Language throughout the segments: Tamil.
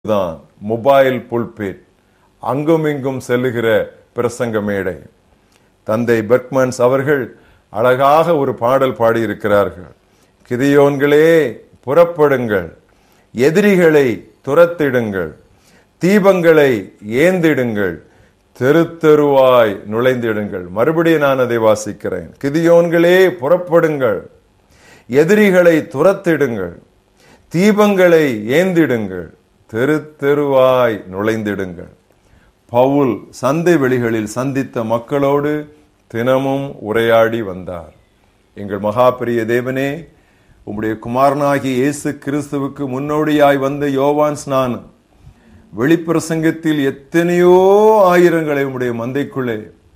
தான் மொபைல் புல்பிட் அங்கும் இங்கும் செல்லுகிற பிரசங்க மேடை தந்தை பெர்க்மன்ஸ் அவர்கள் அழகாக ஒரு பாடல் பாடியிருக்கிறார்கள் கிதியோன்களே புறப்படுங்கள் எதிரிகளை துரத்திடுங்கள் தீபங்களை ஏந்திடுங்கள் தெரு தெருவாய் நுழைந்திடுங்கள் மறுபடியும் நான் அதை வாசிக்கிறேன் கிதியோன்களே புறப்படுங்கள் எதிரிகளை துரத்திடுங்கள் தீபங்களை ஏந்திடுங்கள் தெரு தெருவாய் நுழைந்திடுங்கள் பவுல் சந்தை வெளிகளில் சந்தித்த மக்களோடு தினமும் உரையாடி வந்தார் எங்கள் மகாபிரிய தேவனே உம்முடைய குமாரனாகி இயேசு கிறிஸ்துவுக்கு முன்னோடியாய் வந்த யோவான் ஸ்நானம் வெளிப்பிரசங்கத்தில் எத்தனையோ ஆயிரங்களை உம்முடைய மந்தைக்குள்ளே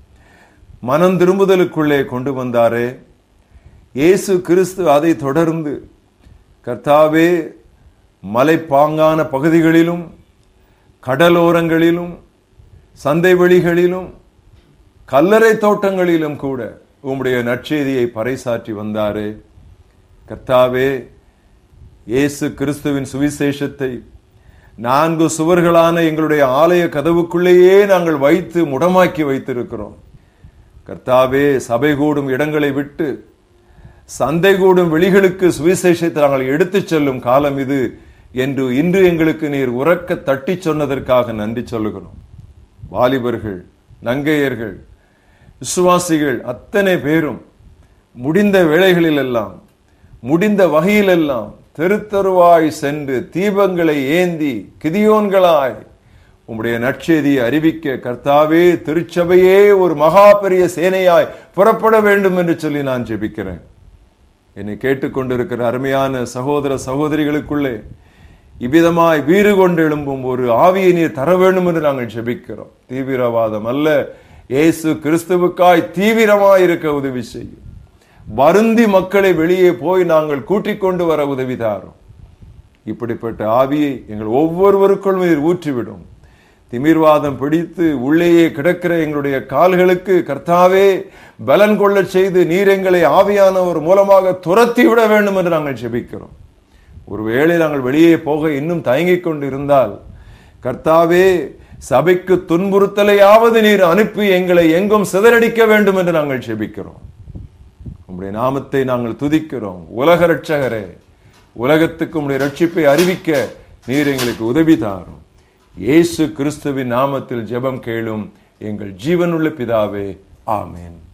மனம் திரும்புதலுக்குள்ளே கொண்டு வந்தாரே இயேசு கிறிஸ்து அதை தொடர்ந்து கர்த்தாவே மலைப்பாங்கான பகுதிகளிலும் கடலோரங்களிலும் சந்தை வெளிகளிலும் கல்லறை தோட்டங்களிலும் கூட உம்முடைய நற்செய்தியை பறைசாற்றி வந்தாரே கர்த்தாவே இயேசு கிறிஸ்துவின் சுவிசேஷத்தை நான்கு சுவர்களான எங்களுடைய ஆலய கதவுக்குள்ளேயே நாங்கள் வைத்து முடமாக்கி வைத்திருக்கிறோம் கர்த்தாவே சபை கூடும் இடங்களை விட்டு சந்தை கூடும் வெளிகளுக்கு சுவிசேஷத்தை நாங்கள் எடுத்துச் செல்லும் காலம் இது என்று இன்று எங்களுக்கு நீர் உறக்க தட்டி சொன்னதற்காக நன்றி சொல்லுகிறோம் வாலிபர்கள் நங்கையர்கள் விசுவாசிகள் அத்தனை பேரும் முடிந்த வேளைகளில் எல்லாம் முடிந்த வகையிலெல்லாம் தெருத்தருவாய் சென்று தீபங்களை ஏந்தி கிதியோன்களாய் உம்முடைய நற்செய்தியை அறிவிக்க கர்த்தாவே திருச்சபையே ஒரு மகா பெரிய சேனையாய் புறப்பட வேண்டும் என்று சொல்லி நான் ஜெபிக்கிறேன் என்னை கேட்டுக்கொண்டிருக்கிற அருமையான சகோதர சகோதரிகளுக்குள்ளே இவ்விதமாய் வீறு கொண்டு எழும்பும் ஒரு ஆவியை நீர் தர வேண்டும் என்று நாங்கள் ஜெபிக்கிறோம் தீவிரவாதம் அல்ல இயேசு கிறிஸ்துவுக்காய் தீவிரமாய் இருக்க உதவி செய்யும் வருந்தி மக்களை வெளியே போய் நாங்கள் கூட்டிக் கொண்டு வர உதவி தாரும் இப்படிப்பட்ட ஆவியை எங்கள் ஒவ்வொருவருக்குள் நீர் ஊற்றிவிடும் திமிர்வாதம் பிடித்து உள்ளேயே கிடக்கிற எங்களுடைய கால்களுக்கு கர்த்தாவே பலன் கொள்ள செய்து நீர் எங்களை ஆவியானவர் மூலமாக துரத்தி விட வேண்டும் என்று நாங்கள் ஜெபிக்கிறோம் ஒருவேளை நாங்கள் வெளியே போக இன்னும் தயங்கிக் கொண்டு இருந்தால் கர்த்தாவே சபைக்கு துன்புறுத்தலையாவது நீர் அனுப்பி எங்களை எங்கும் சிதறடிக்க வேண்டும் என்று நாங்கள் ஜெபிக்கிறோம் உம்முடைய நாமத்தை நாங்கள் துதிக்கிறோம் உலக ரட்சகரே உலகத்துக்கு உம்முடைய ரட்சிப்பை அறிவிக்க நீர் எங்களுக்கு உதவி தாரும் இயேசு கிறிஸ்துவின் நாமத்தில் ஜெபம் கேளும் எங்கள் ஜீவனுள்ள பிதாவே ஆமேன்